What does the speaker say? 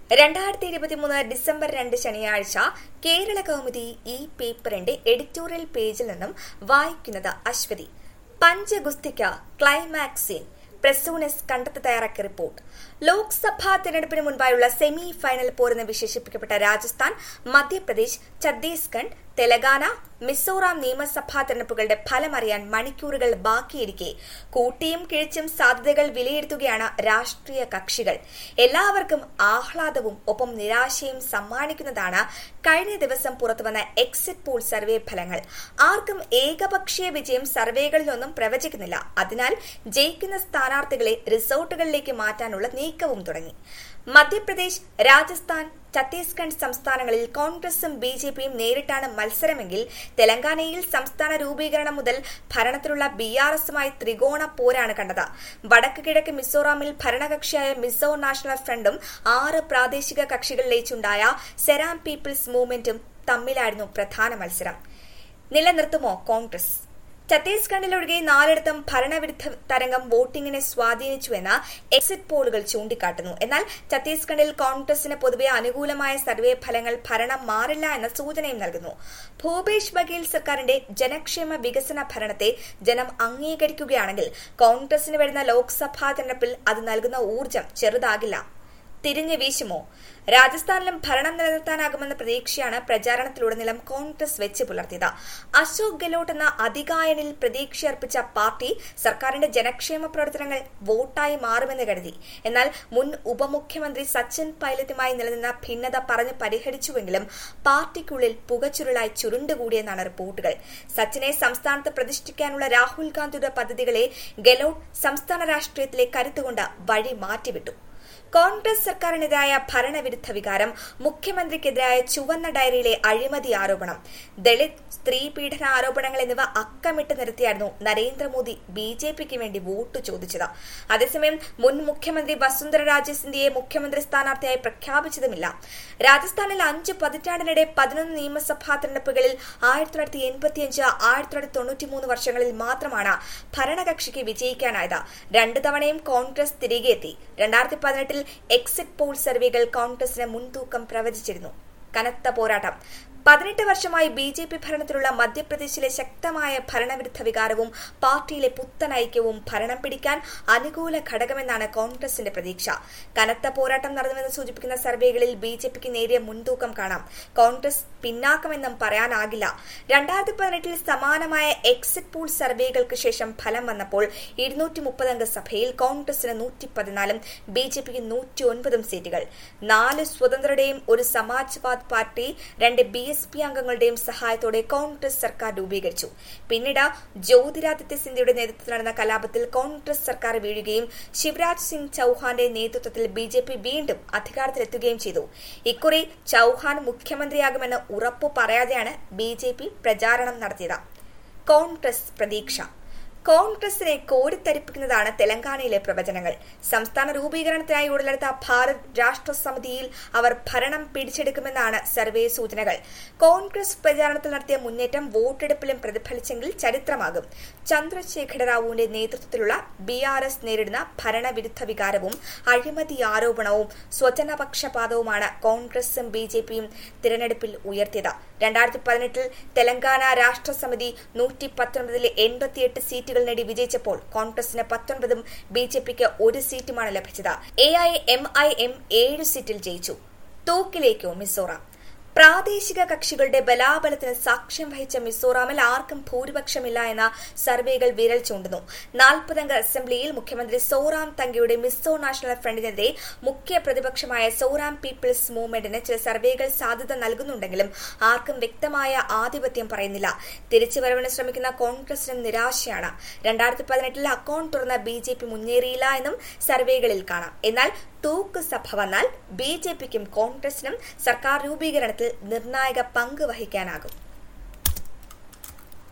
രണ്ടായിരത്തി ഇരുപത്തിമൂന്ന് ഡിസംബർ രണ്ട് ശനിയാഴ്ച കേരള കൗമുദി ഈ പേപ്പറിന്റെ എഡിറ്റോറിയൽ പേജിൽ നിന്നും വായിക്കുന്നത് അശ്വതി പഞ്ചഗുസ്തിക്ക് ക്ലൈമാക്സിൻ പ്രസൂനസ് കണ്ടെത്തി തയ്യാറാക്കിയ റിപ്പോർട്ട് ലോക്സഭാ തെരഞ്ഞെടുപ്പിന് മുൻപായുള്ള സെമി ഫൈനൽ പോരെന്ന് വിശേഷിപ്പിക്കപ്പെട്ട രാജസ്ഥാൻ മധ്യപ്രദേശ് ഛത്തീസ്ഗഡ് തെലങ്കാന മിസോറാം നിയമസഭാ തെരഞ്ഞെടുപ്പുകളുടെ ഫലമറിയാൻ മണിക്കൂറുകൾ ബാക്കിയിരിക്കെ കൂട്ടിയും കിഴിച്ചും സാധ്യതകൾ വിലയിരുത്തുകയാണ് രാഷ്ട്രീയ കക്ഷികൾ എല്ലാവർക്കും ആഹ്ലാദവും ഒപ്പം നിരാശയും സമ്മാനിക്കുന്നതാണ് കഴിഞ്ഞ ദിവസം പുറത്തുവന്ന എക്സിറ്റ് പോൾ സർവേ ഫലങ്ങൾ ആർക്കും ഏകപക്ഷീയ വിജയം സർവേകളിലൊന്നും പ്രവചിക്കുന്നില്ല അതിനാൽ ജയിക്കുന്ന സ്ഥാനാർത്ഥികളെ റിസോർട്ടുകളിലേക്ക് മാറ്റാനുള്ള നീക്കവും തുടങ്ങി മധ്യപ്രദേശ് രാജസ്ഥാൻ ഛത്തീസ്ഗഡ് സംസ്ഥാനങ്ങളിൽ കോൺഗ്രസും ബി ജെ പിയും നേരിട്ടാണ് മത്സരമെങ്കിൽ തെലങ്കാനയിൽ സംസ്ഥാന രൂപീകരണം മുതൽ ഭരണത്തിലുള്ള ബി ആർ എസുമായി ത്രികോണ പോരാണ് കണ്ടത് വടക്ക് കിഴക്ക് മിസോറാമിൽ ഭരണകക്ഷിയായ മിസോ നാഷണൽ ഫ്രണ്ടും ആറ് പ്രാദേശിക കക്ഷികൾ ലയിച്ചുണ്ടായ സെരാം പീപ്പിൾസ് മൂവ്മെന്റും തമ്മിലായിരുന്നു പ്രധാന മത്സരം നിലനിർത്തുമോ കോൺഗ്രസ് ഛത്തീസ്ഗഡിലൊഴികെ നാലിടത്തും ഭരണവിരുദ്ധ തരംഗം വോട്ടിംഗിനെ സ്വാധീനിച്ചുവെന്ന് എക്സിറ്റ് പോളുകൾ ചൂണ്ടിക്കാട്ടുന്നു എന്നാൽ ഛത്തീസ്ഗഡിൽ കോൺഗ്രസിന് പൊതുവെ അനുകൂലമായ സർവേ ഫലങ്ങൾ ഭരണം മാറില്ല എന്ന സൂചനയും നൽകുന്നു ഭൂപേഷ് ബഘേൽ സർക്കാരിന്റെ ജനക്ഷേമ വികസന ഭരണത്തെ ജനം അംഗീകരിക്കുകയാണെങ്കിൽ കോൺഗ്രസിന് വരുന്ന ലോക്സഭാ തെരഞ്ഞെടുപ്പിൽ അത് നൽകുന്ന ഊർജ്ജം ചെറുതാകില്ല തിരിഞ്ഞു വീശുമോ രാജസ്ഥാനിലും ഭരണം നിലനിർത്താനാകുമെന്ന പ്രതീക്ഷയാണ് പ്രചാരണത്തിലുടനീളം കോൺഗ്രസ് വെച്ച് പുലർത്തിയത് അശോക് ഗെലോട്ട് എന്ന അധികായനിൽ പ്രതീക്ഷയർപ്പിച്ച പാർട്ടി സർക്കാരിന്റെ ജനക്ഷേമ പ്രവർത്തനങ്ങൾ വോട്ടായി മാറുമെന്ന് കരുതി എന്നാൽ മുൻ ഉപമുഖ്യമന്ത്രി സച്ചിൻ പൈലറ്റുമായി നിലനിന്ന ഭിന്നത പറഞ്ഞ് പരിഹരിച്ചുവെങ്കിലും പാർട്ടിക്കുള്ളിൽ പുകച്ചുരുളായി ചുരുണ്ടുകൂടിയെന്നാണ് റിപ്പോർട്ടുകൾ സച്ചിനെ സംസ്ഥാനത്ത് പ്രതിഷ്ഠിക്കാനുള്ള രാഹുൽ ഗാന്ധിയുടെ പദ്ധതികളെ ഗെലോട്ട് സംസ്ഥാന രാഷ്ട്രീയത്തിലെ കരുത്തുകൊണ്ട് വഴി മാറ്റിവിട്ടു കോൺഗ്രസ് സർക്കാരിനെതിരായ ഭരണവിരുദ്ധ വികാരം മുഖ്യമന്ത്രിക്കെതിരായ ചുവന്ന ഡയറിയിലെ അഴിമതി ആരോപണം ദളിത് സ്ത്രീ പീഡന ആരോപണങ്ങൾ എന്നിവ അക്കമിട്ട് നിർത്തിയായിരുന്നു നരേന്ദ്രമോദി ബി ജെ പിക്ക് വേണ്ടി വോട്ട് ചോദിച്ചത് അതേസമയം മുൻ മുഖ്യമന്ത്രി വസുന്ധര രാജെ സിന്ധ്യയെ മുഖ്യമന്ത്രി സ്ഥാനാർത്ഥിയായി പ്രഖ്യാപിച്ചതുമില്ല രാജസ്ഥാനിൽ അഞ്ച് പതിറ്റാണ്ടിനിടെ പതിനൊന്ന് നിയമസഭാ തെരഞ്ഞെടുപ്പുകളിൽ ആയിരത്തി തൊള്ളായിരത്തി എൺപത്തിയഞ്ച് ആയിരത്തി തൊള്ളായിരത്തി തൊണ്ണൂറ്റിമൂന്ന് വർഷങ്ങളിൽ മാത്രമാണ് ഭരണകക്ഷിക്ക് വിജയിക്കാനായത് രണ്ടു തവണയും കോൺഗ്രസ് തിരികെ എത്തി രണ്ടായിരത്തി പതിനെട്ടിൽ എക്സിറ്റ് പോൾ സർവേകൾ കോൺഗ്രസിന് മുൻതൂക്കം പ്രവചിച്ചിരുന്നു കനത്ത പോരാട്ടം പതിനെട്ട് വർഷമായി ബി ജെ പി ഭരണത്തിലുള്ള മധ്യപ്രദേശിലെ ശക്തമായ ഭരണവിരുദ്ധ വികാരവും പാർട്ടിയിലെ പുത്തൻ ഐക്യവും ഭരണം പിടിക്കാൻ അനുകൂല ഘടകമെന്നാണ് കോൺഗ്രസിന്റെ പ്രതീക്ഷ കനത്ത പോരാട്ടം നടന്നുവെന്ന് സൂചിപ്പിക്കുന്ന സർവേകളിൽ ബി ജെ പിക്ക് നേരിയ മുൻതൂക്കം കാണാം കോൺഗ്രസ് പിന്നാക്കമെന്നും പറയാനാകില്ല രണ്ടായിരത്തി പതിനെട്ടിൽ സമാനമായ എക്സിറ്റ് പോൾ സർവേകൾക്ക് ശേഷം ഫലം വന്നപ്പോൾ ഇരുന്നൂറ്റി മുപ്പതംഗ സഭയിൽ കോൺഗ്രസിന് നൂറ്റി പതിനാലും ബി ജെ പിക്ക് നൂറ്റി ഒൻപതും സീറ്റുകൾ നാല് സ്വതന്ത്രരുടെയും ഒരു സമാജ്വാദ് പാർട്ടി രണ്ട് ബി എസ് പി അംഗങ്ങളുടെയും സഹായത്തോടെ കോൺഗ്രസ് സർക്കാർ രൂപീകരിച്ചു പിന്നീട് ജ്യോതിരാദിത്യ സിന്ധ്യയുടെ നേതൃത്വത്തിൽ നടന്ന കലാപത്തിൽ കോൺഗ്രസ് സർക്കാർ വീഴുകയും ശിവരാജ് സിംഗ് ചൌഹാന്റെ നേതൃത്വത്തിൽ ബി ജെ പി വീണ്ടും അധികാരത്തിലെത്തുകയും ചെയ്തു ഇക്കുറി ചൌഹാൻ മുഖ്യമന്ത്രിയാകുമെന്ന് ഉറപ്പു പറയാതെയാണ് ബി ജെ പി പ്രചാരണം നടത്തിയത് കോൺഗ്രസ് പ്രതീക്ഷ കോൺഗ്രസിനെ കോരിത്തരിപ്പിക്കുന്നതാണ് തെലങ്കാനയിലെ പ്രവചനങ്ങൾ സംസ്ഥാന രൂപീകരണത്തിനായി ഉടലെടുത്ത ഭാരത് രാഷ്ട്ര സമിതിയിൽ അവർ ഭരണം പിടിച്ചെടുക്കുമെന്നാണ് സർവേ സൂചനകൾ കോൺഗ്രസ് പ്രചാരണത്തിൽ നടത്തിയ മുന്നേറ്റം വോട്ടെടുപ്പിലും പ്രതിഫലിച്ചെങ്കിൽ ചരിത്രമാകും ചന്ദ്രശേഖര റാവുവിന്റെ നേതൃത്വത്തിലുള്ള ബി ആർ എസ് നേരിടുന്ന ഭരണവിരുദ്ധ വികാരവും അഴിമതി ആരോപണവും സ്വജനപക്ഷപാതവുമാണ് കോൺഗ്രസും ബി ജെ പിയും തിരഞ്ഞെടുപ്പിൽ ഉയർത്തിയത് രണ്ടായിരത്തി പതിനെട്ടിൽ തെലങ്കാന രാഷ്ട്ര സമിതി നൂറ്റി പത്തൊൻപതിലെ എൺപത്തിയെട്ട് സീറ്റുകൾ നേടി വിജയിച്ചപ്പോൾ കോൺഗ്രസിന് പത്തൊൻപതും ബി ജെ പിക്ക് ഒരു സീറ്റുമാണ് ലഭിച്ചത് A I M I M ഏഴ് സീറ്റിൽ ജയിച്ചു തൂക്കിലേക്കോ മിസോറാം പ്രാദേശിക കക്ഷികളുടെ ബലാബലത്തിന് സാക്ഷ്യം വഹിച്ച മിസോറാമിൽ ആർക്കും ഭൂരിപക്ഷമില്ല എന്ന സർവേകൾ വിരൽ ചൂണ്ടുന്നു നാൽപ്പതംഗ അസംബ്ലിയിൽ മുഖ്യമന്ത്രി സോറാം തങ്കയുടെ മിസോ നാഷണൽ ഫ്രണ്ടിനെതിരെ മുഖ്യ പ്രതിപക്ഷമായ സോറാം പീപ്പിൾസ് മൂവ്മെന്റിന് ചില സർവേകൾ സാധ്യത നൽകുന്നുണ്ടെങ്കിലും ആർക്കും വ്യക്തമായ ആധിപത്യം പറയുന്നില്ല തിരിച്ചുവരവിന് ശ്രമിക്കുന്ന കോൺഗ്രസിനും നിരാശയാണ് രണ്ടായിരത്തി പതിനെട്ടിൽ അക്കൌണ്ട് തുറന്ന ബി ജെ പി മുന്നേറിയില്ല എന്നും സർവേകളിൽ കാണാം എന്നാൽ തൂക്ക് സഭ വന്നാൽ ബി ജെ പിക്കും കോൺഗ്രസിനും സർക്കാർ രൂപീകരണത്തിൽ നിർണായക പങ്ക് വഹിക്കാനാകും